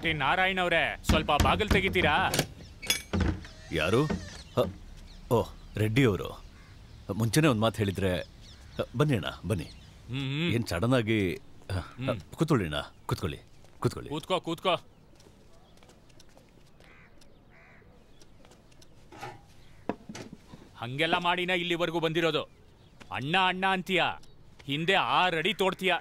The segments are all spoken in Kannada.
ರೀ ನಾರಾಯಣ್ ಅವರೇ ಸ್ವಲ್ಪ ಬಾಗಿಲು ತೆಗಿತೀರಾ ಯಾರು ಹ, ಓ ರೆಡ್ಡಿ ಅವರು ಮುಂಚೆನೆ ಒಂದು ಮಾತು ಹೇಳಿದ್ರೆ ಹ, ಬನ್ನಿ ಅಣ್ಣ ಬನ್ನಿ ಹ್ಮ್ ಏನು ಸಡನ್ ಆಗಿ ಹ, ಹ, ಕೂತ್ಕೊಳ್ಳಿ ಅಣ್ಣ ಕೂತ್ಕೊಳ್ಳಿ ಕೂತ್ಕೊಳ್ಳಿ ಕೂತ್ಕೋ ಕೂತ್ಕೋ ಹಂಗೆಲ್ಲ ಮಾಡಿನ ಇಲ್ಲಿವರೆಗೂ ಬಂದಿರೋದು ಅಣ್ಣ ಅಣ್ಣ ಅಂತೀಯ ಹಿಂದೆ ಆರು ಅಡಿ ತೋಡ್ತೀಯ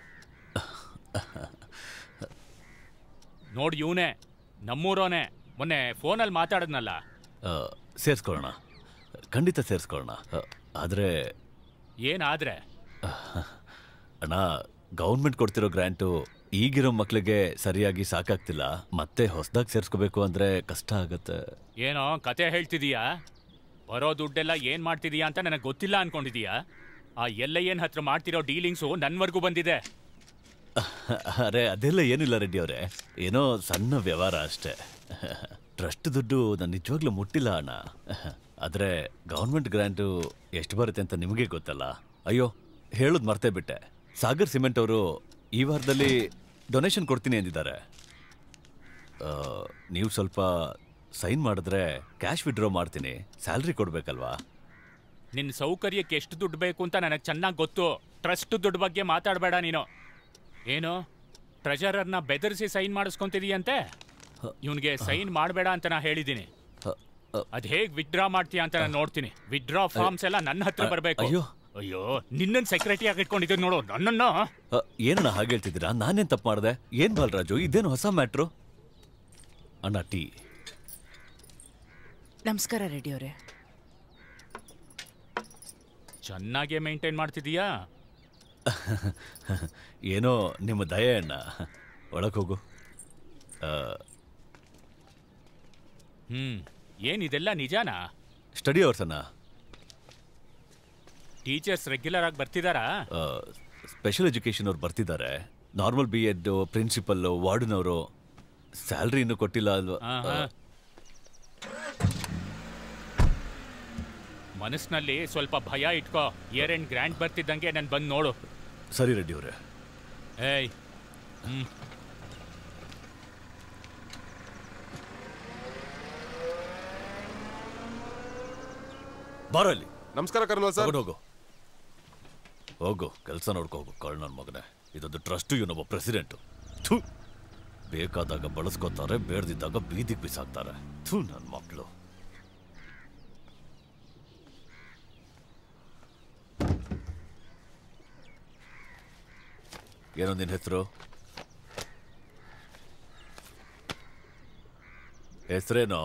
ನೋಡ್ ಇವನೇ ನಮ್ಮೂರೋನೆ ಮೊನ್ನೆ ಫೋನಲ್ಲಿ ಮಾತಾಡದ್ನಲ್ಲ ಆ, ಸೇರ್ಸ್ಕೊಳ್ಳೋಣ ಖಂಡಿತ ಸೇರಿಸ್ಕೊಳ್ಳೋಣ ಆದರೆ ಏನಾದ್ರೆ ಅಣ್ಣ ಗೌರ್ಮೆಂಟ್ ಕೊಡ್ತಿರೋ ಗ್ರ್ಯಾಂಟು ಈಗಿರೋ ಮಕ್ಳಿಗೆ ಸರಿಯಾಗಿ ಸಾಕಾಗ್ತಿಲ್ಲ ಮತ್ತೆ ಹೊಸದಾಗಿ ಸೇರಿಸ್ಕೋಬೇಕು ಅಂದರೆ ಕಷ್ಟ ಆಗತ್ತೆ ಏನೋ ಕತೆ ಹೇಳ್ತಿದೀಯಾ ಬರೋ ದುಡ್ಡೆಲ್ಲ ಏನ್ ಮಾಡ್ತಿದೀಯಾ ಅಂತ ನನಗೆ ಗೊತ್ತಿಲ್ಲ ಅನ್ಕೊಂಡಿದೀಯಾ ಆ ಎಲ್ಲ ಏನ್ ಹತ್ರ ಮಾಡ್ತಿರೋ ಡೀಲಿಂಗ್ಸು ನನ್ವರ್ಗೂ ಬಂದಿದೆ ಅರೆ ಅದೆಲ್ಲ ಏನಿಲ್ಲ ರೆಡ್ಡಿ ಅವರೇ ಏನೋ ಸಣ್ಣ ವ್ಯವಹಾರ ಅಷ್ಟೇ ಟ್ರಸ್ಟ್ ದುಡ್ಡು ನಾನು ನಿಜವಾಗ್ಲೂ ಮುಟ್ಟಿಲ್ಲ ಅಣ್ಣ ಆದರೆ ಗೌರ್ಮೆಂಟ್ ಗ್ರ್ಯಾಂಟು ಎಷ್ಟು ಬರುತ್ತೆ ಅಂತ ನಿಮಗೆ ಗೊತ್ತಲ್ಲ ಅಯ್ಯೋ ಹೇಳೋದು ಮರ್ತೇ ಬಿಟ್ಟೆ ಸಾಗರ್ ಸಿಮೆಂಟ್ ಅವರು ಈ ವಾರದಲ್ಲಿ ಡೊನೇಷನ್ ಕೊಡ್ತೀನಿ ಅಂದಿದ್ದಾರೆ ಆ, ನೀವು ಸ್ವಲ್ಪ ಸೈನ್ ಮಾಡಿದ್ರೆ ಕ್ಯಾಶ್ ವಿಡ್ರಾ ಮಾಡ್ತೀನಿ ಸ್ಯಾಲ್ರಿ ಕೊಡಬೇಕಲ್ವಾ ನಿನ್ನ ಸೌಕರ್ಯಕ್ಕೆ ಎಷ್ಟು ದುಡ್ಡು ಬೇಕು ಅಂತ ನನಗೆ ಚೆನ್ನಾಗಿ ಗೊತ್ತು ಟ್ರಸ್ಟ್ ದುಡ್ಡು ಬಗ್ಗೆ ಮಾತಾಡಬೇಡ ನೀನು ಏನು ಟ್ರೆಜರರ್ನ ಬೆದರಿಸಿ ಸೈನ್ ಮಾಡಿಸ್ಕೊಂತಿದೀಯಂತೆ ಇವನಿಗೆ ಸೈನ್ ಮಾಡಬೇಡ ಅಂತ ನಾ ಹೇಳಿದ್ದೀನಿ ಅದ್ ಹೇಗ್ ವಿತ್ಡ್ರಾ ಮಾಡ್ತೀಯ ಅಂತ ನಾನು ನೋಡ್ತೀನಿ ವಿತ್ಡ್ರಾ ಫಾರ್ಮ್ಸ್ ಎಲ್ಲ ನನ್ನ ಹತ್ರ ಅ- ಬರಬೇಕು ಅಯ್ಯೋ. ಅಯ್ಯೋ ನಿನ್ನನ್ ಸೆಕ್ರೆಟರಿ ಆಗಿ ಇಟ್ಕೊಂಡಿದ್ದೀನಿ ನೋಡು ನನ್ನನ್ನ ಆ, ಏನಣ್ಣ ಹಾಗೆ ಹೇಳ್ತಿದ್ದೀರಾ ನಾನೇನು ತಪ್ಪು ಮಾಡಿದೆ ಏನು ಬಾಲರಾಜು ಇದೇನು ಹೊಸ ಮ್ಯಾಟ್ರು ಅಣ್ಣ ಟೀ ನಮಸ್ಕಾರ ರೆಡ್ಡಿ ಅವರೇ ಚೆನ್ನಾಗೇ ಮೇಂಟೈನ್ ಮಾಡ್ತಿದೀಯಾ ಏನೋ ನಿಮ್ಮ ದಯೆ ಅಣ್ಣ ಒಳಗೆ ಹೋಗು ಆ, ಹ್ಮ್ ಏನ್ ಇದೆಲ್ಲ ನಿಜಾನಾ ಸ್ಟಡಿ ಅವರ್ಸ್ ಅಣ್ಣ ಟೀಚರ್ಸ್ ರೆಗ್ಯುಲರ್ ಆಗಿ ಬರ್ತಿದಾರಾ ಆ, ಸ್ಪೆಷಲ್ ಎಜುಕೇಷನ್ ಅವ್ರು ಬರ್ತಿದ್ದಾರೆ ನಾರ್ಮಲ್ ಬಿ ಎಡ್ ಪ್ರಿನ್ಸಿಪಲ್ಲು ವಾರ್ಡನವರು ಸ್ಯಾಲ್ರಿ ಇನ್ನೂ ಕೊಟ್ಟಿಲ್ಲ ಅಲ್ವಾ ಆಹಾ. ಮನಸ್ಸಿನಲ್ಲಿ ಸ್ವಲ್ಪ ಭಯ ಇಟ್ಕೋ ಇಯರ್ ಎಂಡ್ ಗ್ರ್ಯಾಂಡ್ ಬರ್ತಿದ್ದಂಗೆ ನಾನು ಬಂದು ನೋಡು ಸರಿ ರೆಡ್ಡಿ ಅವರೇ ಏಯ್ ಹ್ಮ್ ಬಾರೋ ಇಲ್ಲಿ ನಮಸ್ಕಾರ ಕರ್ನಲ್ ಸರ್ ತಗೊಂಡು ಹೋಗು ಹೋಗು ಕೆಲಸ ನೋಡ್ಕೊ ಹೋಗು ಕಳ್ ನನ್ನ ಮಗನೇ ಇದೊಂದು ಟ್ರಸ್ಟ್ ಇವನೊಬ್ಬ ಪ್ರೆಸಿಡೆಂಟು ಥೂ ಬೇಕಾದಾಗ ಬಳಸ್ಕೊತಾರೆ ಬೇಡದಿದ್ದಾಗ ಬೀದಿಗೆ ಬಿಸಾಕ್ತಾರೆ ಥೂ ನನ್ನ ಮಕ್ಕಳು ಏನೋ ನಿನ್ನ ಹೆಸರು ಹೆಸರೇನೋ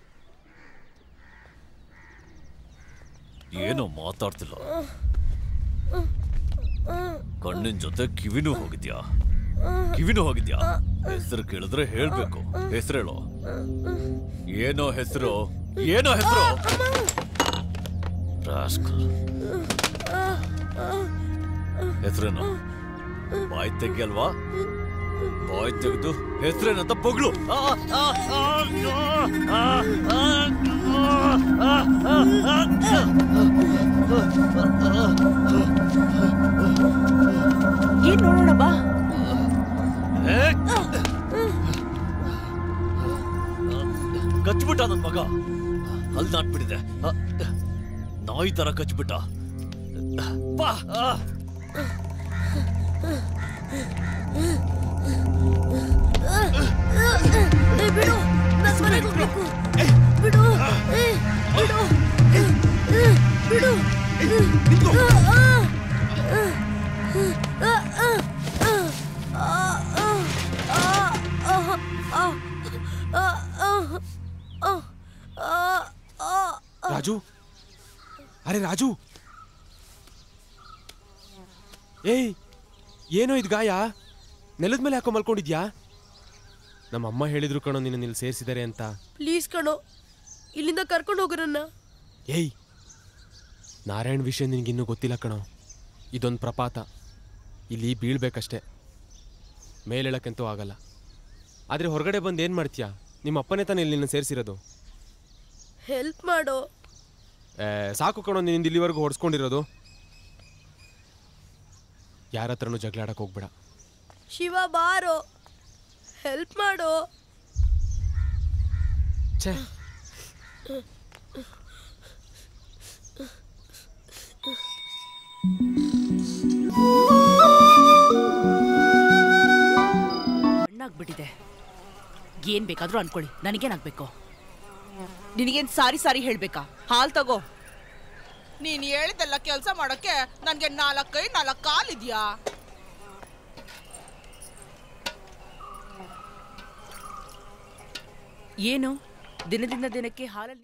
ಏನೋ ಮಾತಾಡ್ತಿಲ್ಲ ಕಣ್ಣಿನ ಜೊತೆ ಕಿವಿನೂ ಹೋಗಿದ್ಯಾ ಕಿವಿನೂ ಹೋಗಿದ್ಯಾ ಹೆಸರು ಕೇಳಿದ್ರೆ ಹೇಳ್ಬೇಕು ಹೆಸರು ಹೇಳೋ ಏನೋ ಹೆಸರು ಏನೋ ಹೆಸರು ಹೆಸರೇನು ಬಾಯ್ ತೆಗಿಯಲ್ವಾ ಬಾಯ್ ತೆಗೆದು ಹೆಸರೇನಂತ ಪೊಗಳು ಆ, ಆ, ಆ, ಆ, ಆ, ಆ, ಆ, ಆ, ಏನ್ ನೋಡೋಣ ಬಾ ಕಚ್ಬಿಟ್ಟ ನನ್ ಮಗ ಅಲ್ಲಿ ನಾಟ್ಬಿಟ್ಟಿದೆ ಅ, ನಾಯಿ ತರ ಕಚ್ಬಿಟ್ಟ ಬಾ ಆ. ಏ, ಬಿಡು ನನ್ ಮನೆಗೆ ಹೋಗ್ಬೇಕು ಬಿಡು ಏ, ಬಿಡು ಏ, ಏ, ಬಿಡು ಆ, ಆ, ಆ, ಆ, ಆ, ಆ, ಆ, ಆ, ಆ, ಆ, ಆ, ಆ, ಆ, ಆ. ರಾಜು ಅರೆ ರಾಜು ಏಯ್ ಏನೋ ಇದು ಗಾಯ ನೆಲದ ಮೇಲೆ ಹಾಕೋ ಮಲ್ಕೊಂಡಿದ್ಯಾ ನಮ್ಮ ಅಮ್ಮ ಹೇಳಿದ್ರು ಕಣೋ ನಿನ್ನ ಇಲ್ಲಿ ಸೇರಿಸಿದ್ದಾರೆ ಅಂತ ಪ್ಲೀಸ್ ಕಣೋ ಇಲ್ಲಿಂದ ಕರ್ಕೊಂಡು ಹೋಗು ನನ್ನ ಏಯ್ ನಾರಾಯಣ್ ವಿಷಯ ನಿನಗಿನ್ನೂ ಗೊತ್ತಿಲ್ಲ ಕಣೋ ಇದೊಂದು ಪ್ರಪಾತ ಇಲ್ಲಿ ಬೀಳ್ಬೇಕಷ್ಟೆ ಮೇಲೇಳಕ್ಕಂತೂ ಆಗಲ್ಲ ಆದರೆ ಹೊರಗಡೆ ಬಂದು ಏನು ಮಾಡ್ತೀಯಾ ನಿಮ್ಮ ಅಪ್ಪನೇ ತಾನೇ ಇಲ್ಲಿ ನಿನ್ನ ಸೇರಿಸಿರೋದು ಹೆಲ್ಪ್ ಮಾಡೋ ಸಾಕು ಕಣೋ ನಿನ್ನಿಂದ ಇಲ್ಲಿವರೆಗೂ ಹೊಡ್ಸ್ಕೊಂಡಿರೋದು ಯಾರ ಹತ್ರನೂ ಜಗಳ ಆಡಕ್ಕೆ ಹೋಗ್ಬೇಡ ಶಿವ ಬಾರೋ ಹೆಲ್ಪ್ ಮಾಡೋ ಛೇ ಹಣ್ಣಾಗ್ಬಿಟ್ಟಿದೆ ಏನ್ ಬೇಕಾದ್ರೂ ಅನ್ಕೊಳ್ಳಿ ನನಗೇನಾಗ್ಬೇಕು ನಿನಗೇನ್ ಸಾರಿ ಸಾರಿ ಹೇಳ್ಬೇಕಾ ಹಾಲ್ ತಗೋ ನೀನ್ ಹೇಳಿದೆಲ್ಲ ಕೆಲಸ ಮಾಡಕ್ಕೆ ನನ್ಗೆ ನಾಲ್ಕೈ ನಾಲ್ಕು ಕಾಲಿದ್ಯಾ ಏನು ದಿನದಿಂದ ದಿನಕ್ಕೆ ಹಾಲಲ್ಲಿ